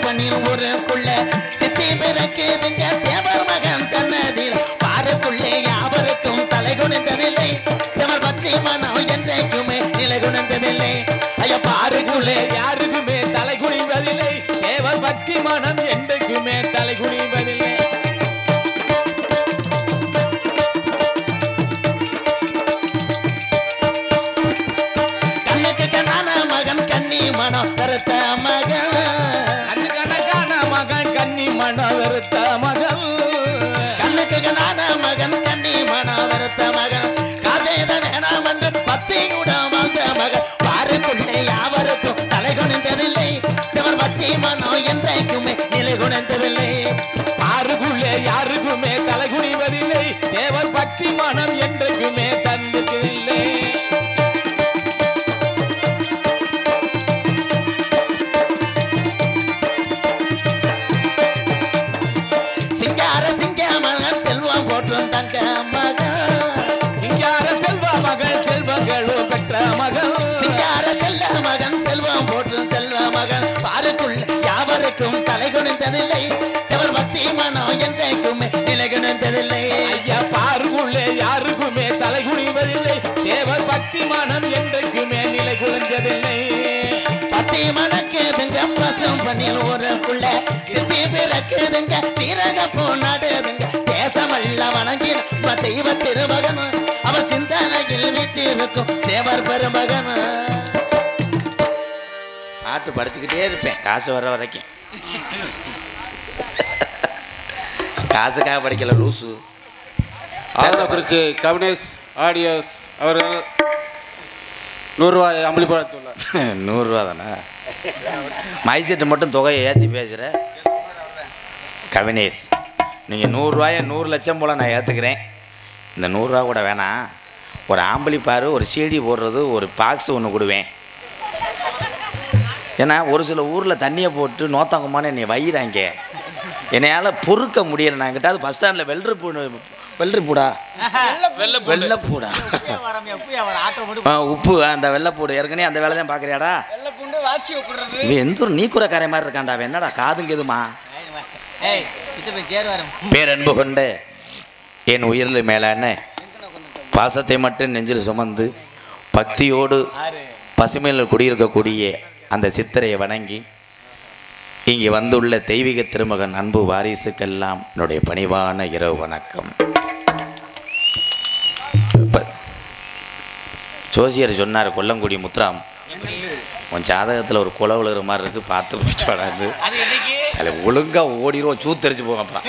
பண்ணில் ஊருக்குள்ள சித்தி பிறக்குதுங்க தேவர் மகன் சன்னதியில் பாருக்குள்ளே யாவருக்கும் தலை குனிந்ததில்லை தேவர் பற்றி மனம் என்றைக்குமே நிலை குனிந்ததில்லை ஐயா பாருக்குள்ளே யாருக்குமே தலை குனிவதில்லை தேவர் பக்தி மனம் என்றைக்குமே தலை குனிவதில்லை கண்ணுக்கு கண்ணான மகன் கண்ணி மனம் கருத்த மகன் கண்ணு கணக்கான மகன் கன்னி மனம் வெறுத்த மகள் கண்ணுக்கு கண்ணான மகன் கண்ணி மனம் கருத்த மகன் காசேத வேணாம் என்று பத்தி கூட வாழ்ந்த மகன் பாருக்குள்ளே யாவருக்கும் தலை குனிந்ததில்லை தேவர் பக்தி மனம் என்றைக்குமே நிலை குனிந்ததில்லை யாருக்குள்ளே யாருக்குமே தலை குனிவதில்லை தேவர் பக்தி மனம் என்றைக்குமே தந்ததில்லை சிங்கார சிங்க மகன் செல்வம் போற்றும் தங்க மகன் சிங்கார செல்வ மகள் செல்வங்களும் பெற்ற மகள் சிங்கார செல்ல மகன் செல்வம் போற்றும் செல்வ மகன் பாருக்குள் யாவருக்கும் தலை குனிந்ததில்லை எவர் பக்தி மனம் என்றைக்குமே நிலை குனிந்ததில்லை ஐயா பாருக்குள்ளே யாருக்குமே தலை குனிவதில்லை தேவர் பக்தி மனம் என்றைக்குமே நிலை குறைஞ்சதில்லை பத்தி மணக்குதுங்க பசும் பண்ணில் ஊருக்குள்ள சித்தி பிறக்குதுங்க சீரக போனாடுதுங்க தேசமல்ல வணங்கி நம்ம தெய்வ திருமகன் அவர் சிந்தனையில் வீட்டிருக்கும் தேவர் பெருமகன் பாட்டு படிச்சுக்கிட்டே இருப்பேன் காசு வர வரைக்கும் காசுக்காக படிக்கல லூசு ஆவணக்குறிச்சி கவினேஷ் ஆடியோஸ் அவர்கள் நூறுரூவாய் அம்பளிப்படத்துள்ளார் நூறுரூவா தானே மைசெட்டு மட்டும் தொகையை ஏற்றி பேசுகிற கவினேஷ் நீங்கள் நூறுரூவாயை நூறு லட்சம் போல் நான் ஏற்றுக்கிறேன் இந்த நூறுரூவா கூட வேணாம் ஒரு ஆம்பளிப்பாரு ஒரு சீடி போடுறது ஒரு பாக்ஸ் ஒன்று கொடுவேன் ஏன்னா ஒரு சில ஊரில் தண்ணியை போட்டு நோத்தாங்கம்மான்னு என்னை வையிறாங்க என்னையால் பொறுக்க முடியலை நான் கிட்டாவது பஸ் ஸ்டாண்டில் வெள்ளரி பூ வெள்ளரி பூடா வெள்ளைப்பூடா ஆ, உப்பு அந்த வெள்ளைப்பூடு ஏற்கனவே அந்த வேலை தான் பார்க்குறியாடா இவன் எந்த ஒரு நீக்குறக்காரை மாதிரி இருக்கான்டா அவன் என்னடா காதுங்க எதுமா பேரன்பு கொண்டு என் உயிரில் மேலான பாசத்தை மட்டும் நெஞ்சில் சுமந்து பக்தியோடு பசுமையில் குடியிருக்கக்கூடிய அந்த சித்திரையை வணங்கி இங்கே வந்துள்ள தெய்வீக திருமகன் அன்பு வாரிசுக்கெல்லாம் என்னுடைய பணிவான இரவு வணக்கம் இப்ப ஜோசியர் சொன்னார் கொல்லங்குடி முத்துராம் உன் ஜாதகத்தில் ஒரு குலை விழுகிற மாதிரி இருக்கு பார்த்து போயிட்டு வராது அதில் ஒழுங்காக ஓடிடுவோம் சூத்தரிச்சு போங்க அப்புறம்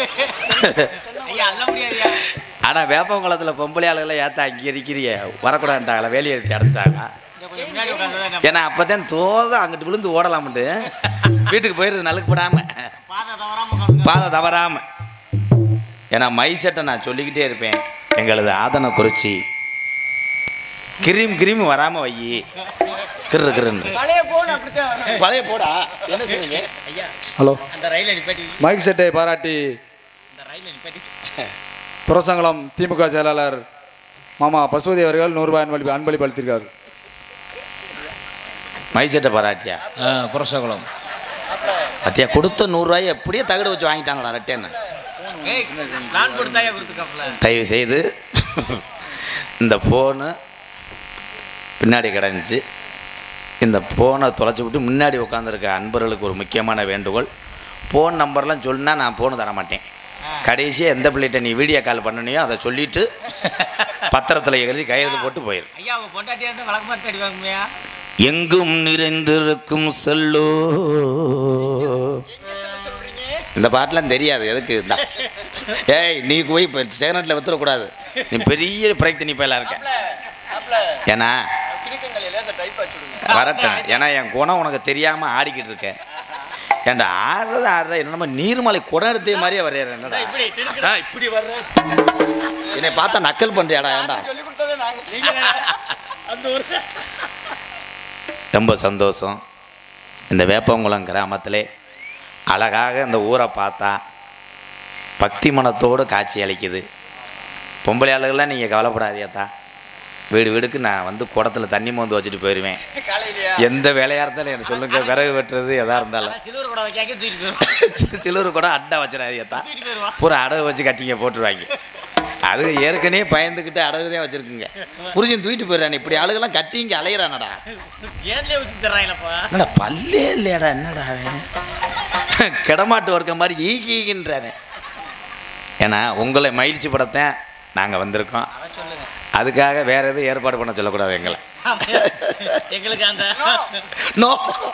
ஆனால் வேப்பங்குளத்தில் பொம்பளை ஆளுகளை ஏற்ற அங்கே இருக்கிறிய வரக்கூடாதுட்டாங்களா வேலையை எடுத்து அடைச்சிட்டாங்க ஏன்னா அப்போ தான் தோதம் அங்கிட்டு விழுந்து ஓடலாம்ட்டு வீட்டுக்கு போயிடுது நலுக்கு போடாமல் பாதை தவறாம ஏன்னா மைசெட்டை நான் சொல்லிக்கிட்டே இருப்பேன் எங்களது ஆதன குறிச்சி கிரீம் கிரீம் வராம வை கிரு கிருன்னு பழைய போடா என்ன சொன்னீங்க ஹலோ மைக் செட்டை பாராட்டி புரசங்குளம் திமுக செயலாளர் மாமா பசுபதி அவர்கள் நூறுரூபாய் அன்பளி அன்பளிப்பு அளித்திருக்கார் மைசெட்டை பாராட்டியா புரசகுளம் அத்தியா கொடுத்த நூறுரூவாயை எப்படியே தகடு வச்சு வாங்கிட்டாங்கடா ரெட்டேன்னு தயவு செய்து இந்த ஃபோனு பின்னாடி கிடந்துச்சு இந்த ஃபோனை தொலைச்சி விட்டு முன்னாடி உட்காந்துருக்க அன்பர்களுக்கு ஒரு முக்கியமான வேண்டுகோள் ஃபோன் நம்பர்லாம் சொன்னா நான் ஃபோனு தர மாட்டேன் கடைசியாக எந்த பிள்ளைகிட்ட நீ வீடியோ கால் பண்ணனியோ அதை சொல்லிவிட்டு பத்திரத்தில் எழுதி கையெழுத்து போட்டு போயிரு ஐயா அவங்க பொண்டாட்டியா இருந்தா வழக்கு மாதிரி அடி வாங்குமையா எங்கும் நிறைந்திருக்கும் செல்லோ இந்த பாட்டெலாம் தெரியாது எதுக்கு இந்தா ஏய் நீ போய் இப்போ செகனட்டில் வித்துடக்கூடாது நீ பெரிய பிரயக்தி நீ போயில இருக்க ஏன்னா வரட்டும் ஏன்னா என் குணம் உனக்கு தெரியாமல் ஆடிக்கிட்டு இருக்கேன் ஏன்டா ஆடுறது ஆடுற என்னமோ நீர்மலை குடம் எடுத்தே மாதிரியே வரையற என்னடா ஆ, இப்படி வர்ற என்னை பார்த்தா நக்கல் பண்ணுறியாடா ஏன்டா ரொம்ப சந்தோஷம் இந்த வேப்பங்குளம் கிராமத்திலே அழகாக இந்த ஊரை பார்த்தா பக்தி மனத்தோடு காட்சி அளிக்குது பொம்பளை ஆளுகள்லாம் நீங்கள் கவலைப்படாதீங்கத்தா வீடு வீடுக்கு நான் வந்து குடத்துல தண்ணி மோந்து வச்சுட்டு போயிடுவேன் எந்த வேலையாக இருந்தாலும் எனக்கு சொல்லுங்க விறகு வெட்டுறது எதா இருந்தாலும் சிலுவர் கூட வைக்காக்க தூக்கிட்டு போயிடுவான் சிலர் கூட அட்டை வச்சிடாதியத்தா தூக்கிட்டு போயிடுவான் பூரா அடகு வச்சு கட்டிங்க போட்டுருவாங்க அது ஏற்கனவே பயந்துக்கிட்டு அடகு தான் வச்சிருக்குங்க புரிஞ்சு தூக்கிட்டு போயிடுறான் இப்படி ஆளுகெல்லாம் கட்டி இங்கே அலையிறானடா ஏன்லயே ஊற்றி தர்றாங்களப்பா என்னடா பல்லே இல்லையாடா என்னடா அவன் கிடமாட்டு ஒர்க்க மாதிரி ஈகி ஈகின்றானே ஏன்னா உங்களை மகிழ்ச்சி படத்தேன் நாங்கள் வந்திருக்கோம் அதை சொல்லுங்க அதுக்காக வேற எதுவும் ஏற்பாடு பண்ண சொல்லக்கூடாது எங்களை எங்களுக்கு அந்த நோ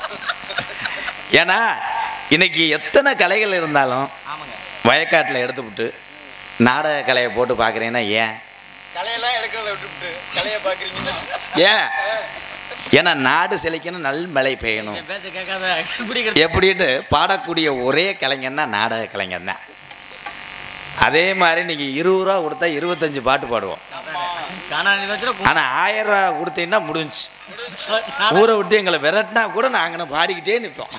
ஏன்னா இன்னைக்கு எத்தனை கலைகள் இருந்தாலும் ஆமாங்க வயக்காட்டில் எடுத்துவிட்டு நாடக கலையை போட்டு பார்க்குறீங்கன்னா ஏன் கலையெல்லாம் எடுக்கிறத விட்டுவிட்டு கலையை பார்க்குறீங்கன்னா ஏன் ஏன்னா நாடு செழிக்கணும் நல் மழை பெய்யணும் என் பேச்ச கேட்காத குடிக்கிறது எப்படின்னு பாடக்கூடிய ஒரே கலைஞர்னா நாடக கலைஞர் தான் அதே மாதிரி நீங்கள் இருபது ரூபா கொடுத்தா இருபத்தஞ்சு பாட்டு பாடுவோம் காணாதி வச்சுட்டு ஆனால் ஆயிரம் ரூபா கொடுத்தீங்கன்னா முடிஞ்சுச்சு ஊரை விட்டு எங்களை விரட்டினா கூட நாங்கள் பாடிக்கிட்டே நிற்போம்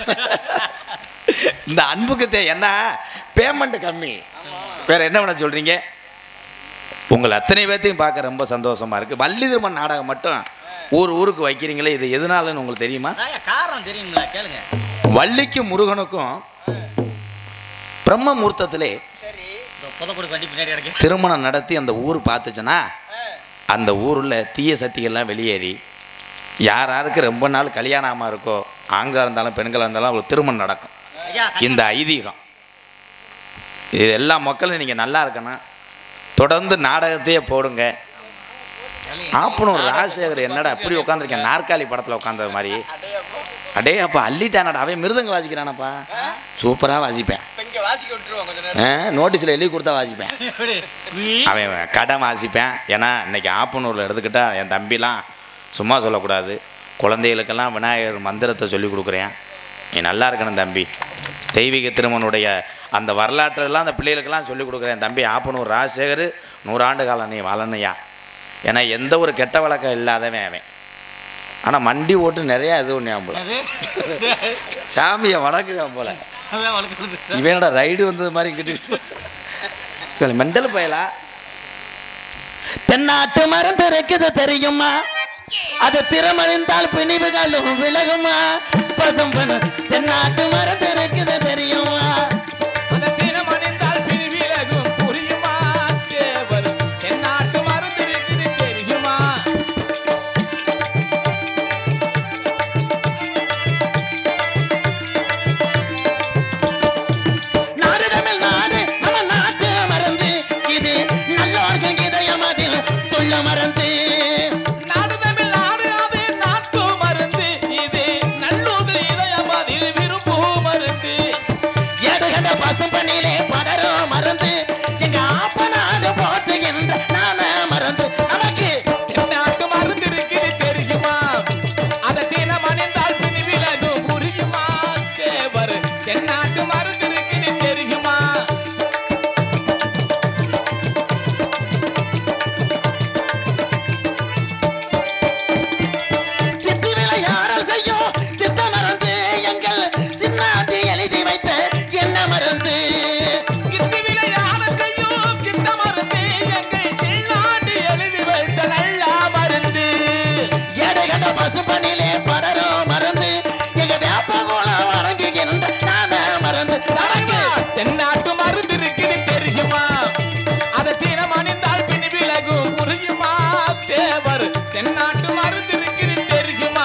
இந்த அன்புக்கு தே என்ன பேமெண்ட் கம்மி வேற என்ன பண்ண சொல்றீங்க உங்களை அத்தனை பேர்த்தையும் பார்க்க ரொம்ப சந்தோஷமா இருக்கு வள்ளி திருமண் நாடகம் மட்டும் ஊர் ஊருக்கு வைக்கிறீங்களே இது எதனாலன்னு உங்களுக்கு தெரியுமா காரணம் தெரியுங்களா கேளுங்க வள்ளிக்கும் முருகனுக்கும் பிரம்ம முகூர்த்தத்திலே புதப்பொடி வண்டி பின்னாடி கிடக்கு திருமணம் நடத்தி அந்த ஊர் பார்த்துச்சுன்னா அந்த ஊரில் தீய சக்திகள்லாம் வெளியேறி யார் யாருக்கு ரொம்ப நாள் கல்யாணம் ஆகாம இருக்கோ ஆண்களாக இருந்தாலும் பெண்களாக இருந்தாலும் அவங்களுக்கு திருமணம் நடக்கும் ஐயா இந்த ஐதீகம் இது எல்லா மக்களும் நீங்கள் நல்லா இருக்கணும் தொடர்ந்து நாடகத்தையே போடுங்க ஆப்பனூர் ராஜசேகர் என்னடா அப்படி உட்காந்துருக்கேன் நாற்காலி படத்தில் உட்காந்தது மாதிரி அடே அப்போ அள்ளிட்டானடா அவன் மிருதங்க வாசிக்கிறானப்பா சூப்பராக வாசிப்பேன் இப்போ இங்கே வாசிக்க விட்டுருவோம் கொஞ்ச நேரம் நோட்டீஸில் எழுதி கொடுத்தா வாசிப்பேன் எப்படி? நீ அவன் கடை வாசிப்பேன் ஏன்னா இன்னைக்கு ஆப்பனூரில் எடுத்துக்கிட்டா என் தம்பிலாம் சும்மா சொல்லக்கூடாது குழந்தைகளுக்கெல்லாம் விநாயகர் மந்திரத்தை சொல்லி கொடுக்குறேன் நீ நல்லா இருக்கணும் தம்பி தெய்வீக திருமனுடைய அந்த வரலாற்றெல்லாம் அந்த பிள்ளைகளுக்கெல்லாம் சொல்லி கொடுக்குறேன் தம்பி ஆப்பனூர் ராஜசேகர் நூறாண்டு காலம் நீ வாழணுயா ஏன்னா எந்த ஒரு கெட்ட வழக்கம் இல்லாதவன் அவன் ஆனால் மண்டி ஓட்டு நிறையா இது ஒன்று போல அது சாமியை வணக்குவேன் போல அதான் வளர்க்குறது இவனோட ரைடு வந்தது மாதிரி கிட்டு மெண்டல் பயலா தென்னாட்டு மருந்து இருக்குது தெரியுமா அது திறமறிந்தால் பிணிவுகளும் விலகுமா பசும் பண்ணு தென்னாட்டு மருந்து இருக்குது தெரியுமா அந்த தினம் அணிந்தால் பிரிவிலகும் புரியுமா தேவர் என் நாட்டு மருந்து இருக்குது தெரியுமா நாடு தமிழ் நாடு நம்ம நாட்டு மருந்து இது நல்லோர்கள் இதயம் அதில் சொல்ல மருந்து நாடு தமிழ் நாடு அது நாட்டு மருந்து இது நல்லூர் இதயம் அதில் விரும்பு மருந்து எடுகட பசும்பனிலே படரும் மருந்து எங்க ஆப்பனாக போற்றுகின்ற நான மருந்து நமக்கு என் நாட்டு மருந்து இருக்குது தெரியுமா அந்த தினம் அணிந்தால் பிரிவிலகும் புரியுமா தேவர் என் நாட்டு மருந்து இருக்குது தெரியுமா சித்தி விளையாடல் செய்யும் சித்த மருந்து எங்கள் சின்னாட்டி எழுதி வைத்த என்ன மருந்து கித்து விளையாட செய்யும் கித்த மருந்து எங்கள் சில்லாண்டு எழுதி வைத்த நல்ல மருந்து எடைகட பசுப்பனிலே படரும் மருந்து எங்க வேப்பகுளம் வணங்குகின்ற நான மருந்து நமக்கு தென்னாட்டு மருந்து இருக்குது தெரியுமா அதை தினம் அணிந்தால் பின் விலகும் புரியுமா தேவர் தென்னாட்டு மருந்து இருக்குது தெரியுமா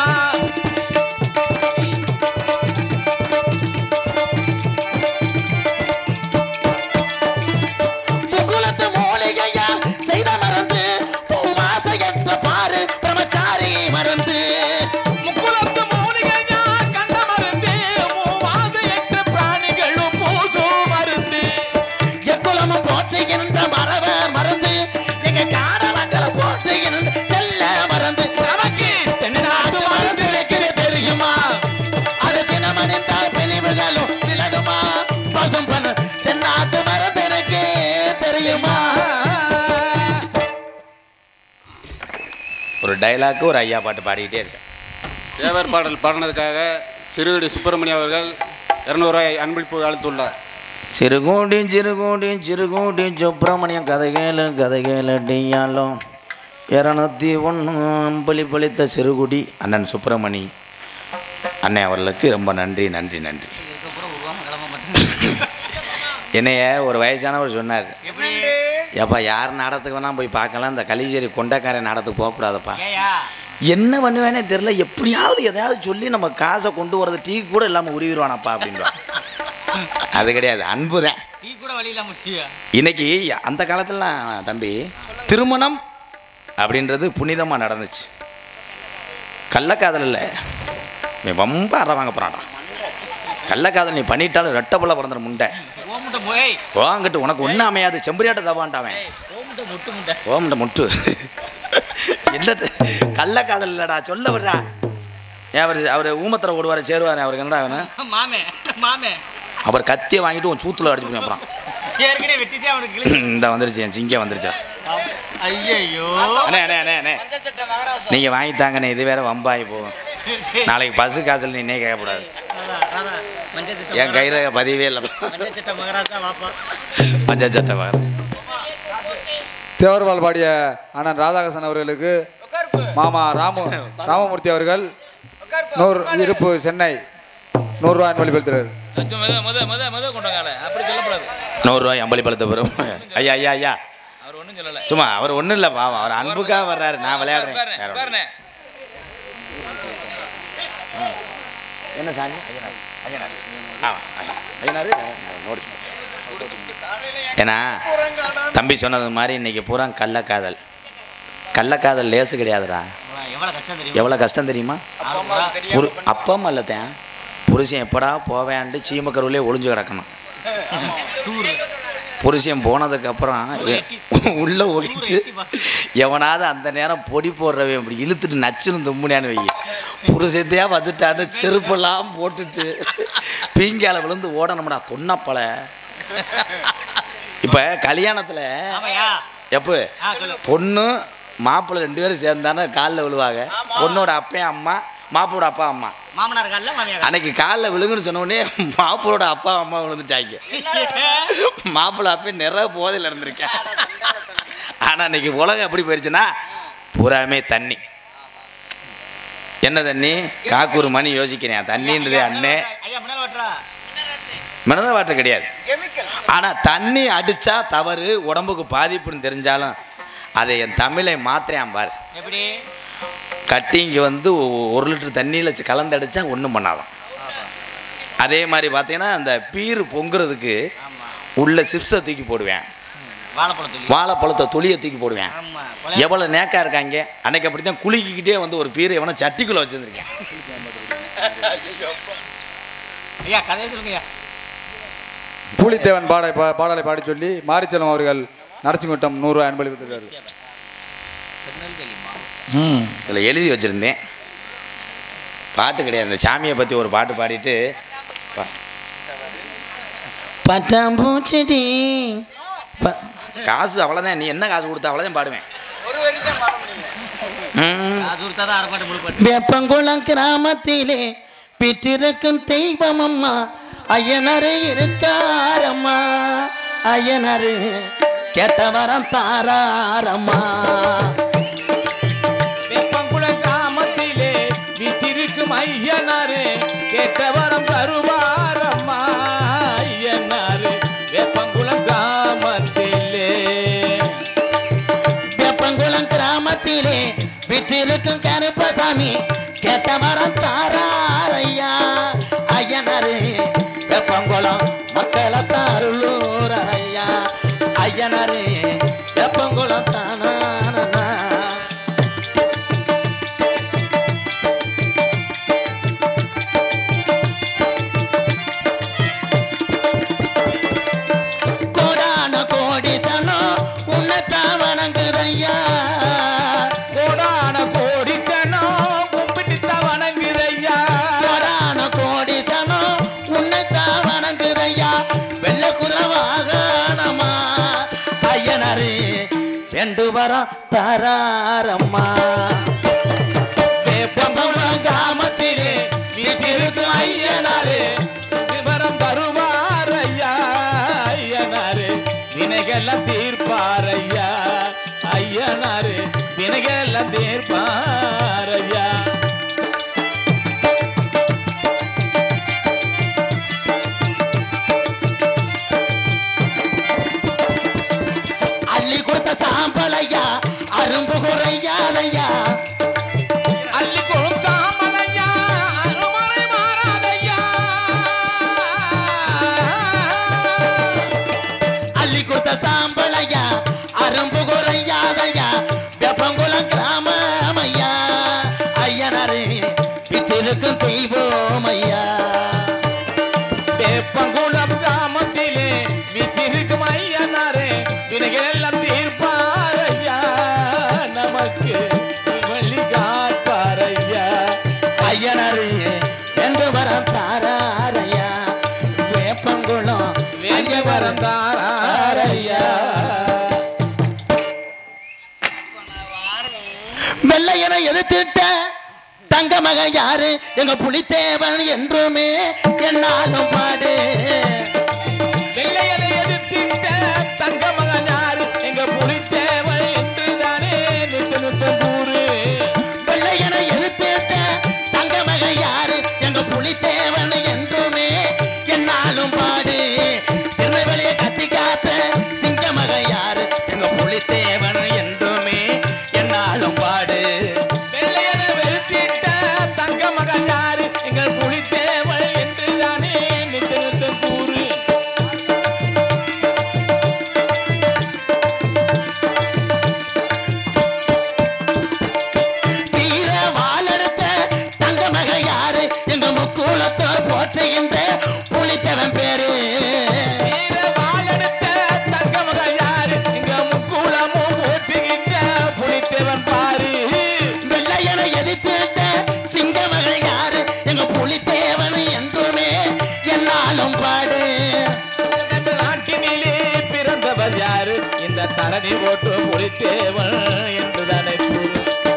புகுலத்து மூலிகையால் செய்த மருந்து பூவாசை என்ற பாரு பிரம்மச்சாரி மருந்து முக்குளத்து மூலிகையா கண்ட மருந்து மூவாத எட்டு பிராணிகளும் பூசும் மருந்து எக்குலமும் போற்றுகின்ற மரப மருந்து எங்க காடவங்களை போற்றுகின்ற செல்ல மருந்து நமக்கு தென்னாட்டு மருந்து வைக்கிறது தெரியுமா அது தினமணிந்தால் பிணிவுகளும் விலகுமா பசும் பண்ண தென்னாட்டு மருந்து எனக்கு தெரியுமா ஒரு டைலாக்கு ஒரு ஐயா பாட்டு பாடிக்கிட்டே இருக்கேன் தேவர் பாடல் பாடினதுக்காக சிறுகுடி சுப்பிரமணியம் அவர்கள் இரநூறுவாய் அன்பளிப்பு அளித்துள்ளார் சிறுகூடி சிறுகூடி சிறுகூடி சுப்பிரமணியம் கதை கேளு கதை கேளு டியாலும் இரநூத்தி ஒன்று அம்பளி பளித்த சிறுகுடி அண்ணன் சுப்பிரமணி அண்ணன் அவர்களுக்கு ரொம்ப நன்றி நன்றி நன்றி இருக்க கூட உருவாம கிளம்ப மாட்டேன் என்னைய ஒரு வயசானவர் சொன்னார் எப்படி ஏப்பா யார் நாடகத்துக்கு வேணா போய் பார்க்கலாம் இந்த கலிச்சேரி கொண்டக்காரன் நாடகத்துக்கு போகக்கூடாதப்பா ஏயா என்ன பண்ணுவேனே தெரில எப்படியாவது எதையாவது சொல்லி நம்ம காசை கொண்டு வரது டீ கூட இல்லாமல் உருவிடுவானப்பா அப்படின்றான் அது கிடையாது அன்பு தான் டீ கூட வழி இல்லாம டீயா இன்னைக்கு அந்த காலத்துலலாம் தம்பி திருமணம் அப்படின்றது புனிதமாக நடந்துச்சு கள்ளக்காதல் இல்லை நீ ரொம்ப அற வாங்க போறான்டா கள்ளக்காதல் நீ பண்ணிட்டாலும் ரெட்ட புள்ள பிறந்துட முண்டை ஓமுட்ட போய் வாங்கிட்டு உனக்கு ஒன்றும் அமையாது செம்பரியாட்ட தவான்ட்டாவன் ஓமுட்ட முட்டு முட்டை ஓம்ட முட்டு என்ன கள்ளக்காதல் இல்லடா சொல்ல விடுறா ஏன் அவர் அவர் ஊமத்திர ஓடுவார் சேருவார் அவருக்கு என்னடா வேணும் மாமே மாமே அவர் கத்தியை வாங்கிட்டு உன் சூத்துல அடிச்சு போய் அப்புறம் ஏற்கனவே வெட்டிட்டே அவனுக்கு கிளி இந்த வந்துருச்சு என் சிங்கம் வந்துருச்சா ஐயோ அண்ணே அண்ணே அண்ணே அண்ணே நீங்கள் வாங்கித்தாங்கண்ணே இது வேற வம்பாகி போகும் நாளைக்கு பஸ்ஸு காசில் நீ இன்னே கேட்கக்கூடாது மஞ்சள் சட்டை என் கையில் பதிவே இல்லை மஞ்சள் சட்டை மகராஜா வாப்பா மஞ்சள் சட்டை வாங்க தேவர்வால் பாடிய அண்ணன் ராதாகிருஷ்ணன் அவர்களுக்கு மாமா ராமு ராமமூர்த்தி அவர்கள் நூறு இருப்பு சென்னை நூறுரூவா அன்பளிப்படுத்துறாரு முத முத முத முத கொண்டாங்க அப்படி சொல்லக்கூடாது நூறுரூவாய் அம்பளி பழத்தை பெறும் ஐயா ஐயா ஐயா அவர் ஒன்றும் சொல்லலை சும்மா அவர் ஒன்றும் இல்லை பாவம் அவர் அன்புக்காக வர்றாரு நான் விளையாடுறேன் உட்காருண்ணே, வேற ஒண்ணும் உட்காருண்ணே. இல்ல. என்ன சாமி ஐயனார் ஐயனார் ஆமா ஐயனார். ஐயனார் நோடி ஏன்னா தம்பி சொன்னது மாதிரி இன்னைக்கு பூரா கள்ளக்காதல் கள்ளக்காதல் லேசு கிடையாதுடா எவ்வளவு கஷ்டம் தெரியும் எவ்வளோ கஷ்டம் தெரியுமா புரு அப்பா அம்மா இல்லத்தேன் புருஷன் எப்படா போவேன்ட்டு சீமக்கருவிலே ஒளிஞ்சு கிடக்கணும் தூரு புருஷன் போனதுக்கப்புறம் உள்ளே ஓடிட்டு எவனாவது அந்த நேரம் பொடி போடுறவன் இப்படி இழுத்துட்டு நச்சுன்னு தும்புனியான்னு வை புருஷத்தையா வந்துட்டான்னு செருப்பெல்லாம் போட்டுட்டு பீங்கால விழுந்து ஓடணும்டா தொன்னப்பல இப்போ கல்யாணத்தில் ஆமாயா எப்போ ஆ சொல்லு பொண்ணு மாப்பிள்ளை ரெண்டு பேரும் சேர்ந்தானே காலில் விழுவாங்க பொண்ணோட அப்பன் அம்மா மாப்பிளோட அப்பா அம்மா மாமனார் கால்ல மாமியார் அன்னைக்கு காலில் விழுங்குன்னு சொன்ன உடனே மாப்பிளோட அப்பா அம்மா விழுந்துட்டாங்க மாப்பிள்ளை அப்பே நிறைய போதையில் இருந்திருக்கேன் ஆனால் இன்னைக்கு உலகம் எப்படி போயிடுச்சுன்னா பூராமே தண்ணி என்ன தண்ணி காக்கூர் மணி யோசிக்கிறேன் தண்ணின்றது அண்ணே ஐயா முன்னால ஓட்டுறா மினரல் வாட்டர் கிடையாது ஆனால் தண்ணி அடித்தா தவறு உடம்புக்கு பாதிப்புன்னு தெரிஞ்சாலும் அதை என் தமிழை மாத்திரையான் பாரு எப்படி கட்டிங்க வந்து ஒ- ஒரு லிட்டர் தண்ணியில் கலந்து அடித்தா ஒன்றும் பண்ணாதான் அதே மாதிரி பார்த்தீங்கன்னா அந்த பீர் பொங்குறதுக்கு உள்ள சிப்ஸை தூக்கி போடுவேன் வாழைப்பழம் சொல்லி வாழைப்பழத்தை தொலியை தூக்கி போடுவேன் ஆமா எவ்வளோ நேக்கா இருக்காங்க அன்னைக்கு அப்படி தான் குலுக்கிக்கிட்டே வந்து ஒரு பீர் எவனோ சட்டிக்குள்ளே வச்சுருந்துருக்கேன் ஐயா கதையை சொல்லுங்கய்யா பூலித்தேவன் பாட பா- பாடலை பாடி சொல்லி மாரிச்செல்வம் அவர்கள் நரசிங்குட்டம் நூறுரூவா அன்பளிப்படுத்துறாரு ம் இதில் எழுதி வச்சுருந்தேன் பாட்டு கிடையாது இந்த சாமியை பற்றி ஒரு பாட்டு பாடிட்டு பா- பட்டாம்பூச்செடி ப- காசு அவ்வளோதான் நீ என்ன காசு கொடுத்தா அவ்வளோதான் பாடுவேன் ம். அது கொடுத்தாதான் அரப்பாட்டு முழுப்பாட்டு வேப்பங்குளம் கிராமத்திலே பிற்றிருக்கும் தெய்வம் அம்மா ஐயனரு இருக்காரம்மா ஐயனரு கேட்டவரம் தாராரம்மா வேப்பங்குளம் கிராமத்திலே வீட்டிருக்கும் ஐயனாரே கேட்டவரம் தருவாரம்மா ஐயனாரே வேப்பங்குளம் கிராமத்திலே வேப்பங்குளம் கிராமத்திலே விற்றிருக்கும் கருப்பசாமி கேட்டவரம் தாராரையா ஐயனரு வேப்பங்குளம் மக்களை தாருளூர் ஐயா ஐயனரு வேப்பங்குளம் தானா கோடான கோடி சனம் உன்னைத்தான் வணங்குதையா கோடான கோடி ஜனம் கும்பிட்டு வணங்குதையா கோடான கோடி சனம் உன்னைத்தான் வணங்குதையா வெள்ள குறவாகணமா ஐயனரு ரெண்டு வரம் தாராரம்மா வேப்பங்குளம் கிராமத்திலே வீட்டிற்கு ஐயனாரு விவரம் தருவாரையா ஐயனாரு வினைகள்லாம் தீர்ப்பாரையா ஐயனாரு வினைகள் தீர்ப்பாரையா அள்ளி கொடுத்த சாம்பலையா அரும்பு குறையாதையா அள்ளி கொழும் சாமலையா அருமறை மாறாதையா அள்ளி கொடுத்த சாம்பலையா அரும்பு குறையாதையா வெப்பங்குளம் கிராமம் ஐயா ஐயனாரே வீட்டிற்கும் தெய்வம் ஐயா வேப்பங்குளம் கிராமத்திலே வீட்டிற்கும் ஐயனாரே வினைகள் எல்லாம் தீர்ப்பாரையா நமக்கு வழி காப்பாரையா ஐயனாரே என்று வரம் தாராரையா வேப்பங்குளம் வேண்டி வரந்தாரையா வெள்ளையன எதிர்த்திட்ட தங்க மகன் யாரு எங்க புலித்தேவன் என்றுமே என்னாலும் பாடு வெள்ளையனை எதிர்த்திட்ட தங்க மகனாரு எங்க புலித்தேவன் என்றுதானே நித்த நித்த கூறு வெள்ளையன எதிர்த்திட்ட தங்க மகன் யாரு எங்க புலித்தேவன் என்றுமே என்னாலும் பாடு திருநெல்வேலியை கட்டி காத்த சிங்க மகன் யாரு எங்க புலித்தேவன் என்றுமே என்னாலும் பாடு வெள்ளையனை வெறுத்திட்ட தங்க மகனாரு எங்கள் புலித்தேவன் என்றுதானே நித்த நித்த கூறு வீர வாழெடுத்த தங்க மகன் யாரு எங்க முக்கூலத்தோர் போற்றுகின்ற புலித்தேவன் பேரு வீர வாழெடுத்த தங்க மகனாரு எங்க முக்குளமும் போற்றுகின்ற புலித்தேவன் பாரு வெள்ளையனை எதிர்த்திட்ட சிங்க மகள் யாரு எங்க புலித்தேவன் என்றுமே என்னாலும் பாடு இந்த நாட்டினிலே பிறந்தவர் யாரு இந்த தரணி ஓட்டு புலித்தேவன் என்றுதானே கூறு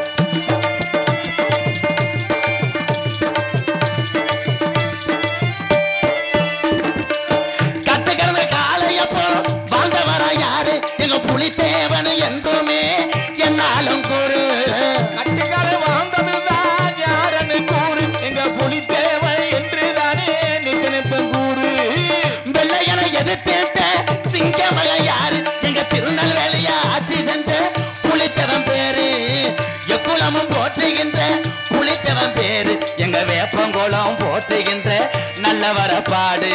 கட்டு கிடந்த காளையப்போ வாழ்ந்தவர யாரு எங்க புலித்தேவன் என்றுமே என்னாலும் கூறு கட்டுக்கால வாழ்ந்ததுதான் யாருன்னு கூறு எங்க புலித்தேவன் என்றுதானே நிச்ச நித்தம் கூறு வெள்ளையனை எதிர்த்திட்ட சிங்க மகள் யாரு எங்க திருநெல்வேலியா ஆட்சி செஞ்ச புலித்தேவன் பேரு எக்குளமும் போற்றுகின்ற புலித்தேவன் பேரு எங்க வேப்பங்குளம் போற்றுகின்ற நல்லவர பாடு